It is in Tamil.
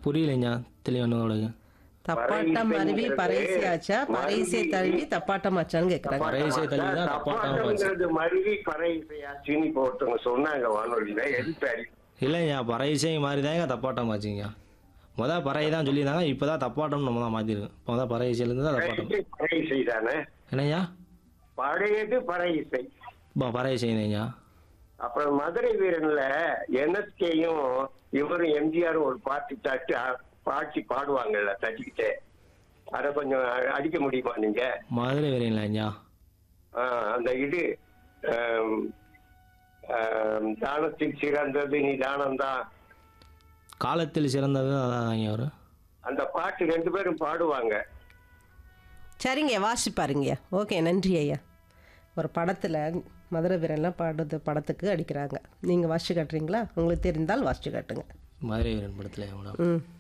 புரியலைங்க தெளிவான உங்களுக்கு தப்பாட்டம் அருவி பறைசியாச்சா பறைசை தழுவி தப்பாட்டம் ஆச்சான்னு கேக்குறாங்க பறையிசை தள்ளி தான் தப்பாட்டம் ஆச்சு. தப்பாட்டம்ங்கிறது மருவி பறைசையாச்சுன்னு இப்போ ஒருத்தவங்க சொன்னாங்க வானொலியில எழுத்தாடி இல்லைங்க பறை இசை மாதிரி தாங்க தப்பாட்டம் ஆச்சுங்க மொதல் பறை தான் சொல்லியிருந்தாங்க இப்போ தான் தப்பாட்டம் நம்ம தான் மாற்றிருக்கோம் இப்போ தான் பறை இசையிலேருந்து தான் தப்பாட்டம் பறை இசை தானே என்னய்யா பழையது பறை இசை இப்போ பறை இசைங்கய்யா அப்புறம் மதுரை வீரன்ல என்எஸ்கேயும் இவரும் எம்ஜிஆரும் ஒரு பாட்டு தட்டு அ- பாட்டி பாடுவாங்கல்ல தட்டிக்கிட்டே அதை கொஞ்சம் அ- அடிக்க முடியுமா நீங்க மதுரை வரீங்களா ஐயா ஆ, அந்த இது ஆம், ஆம், தானத்தில் சிறந்தது நீ தானம்தான் காலத்தில் சிறந்தது அதான் ஐயா வரும் அந்த பாட்டு ரெண்டு பேரும் பாடுவாங்க சரிங்க வாசி பாருங்க ஓகே நன்றி ஐயா ஒரு படத்தில் மதுரை வீரன்லாம் பாடுறது படத்துக்கு அடிக்கிறாங்க நீங்கள் வாசிச்சு காட்டுறீங்களா உங்களுக்கு தெரிந்தால் வாசிச்சு காட்டுங்க மதுரை வீரன் படத்தில் எவ்வளோ ம்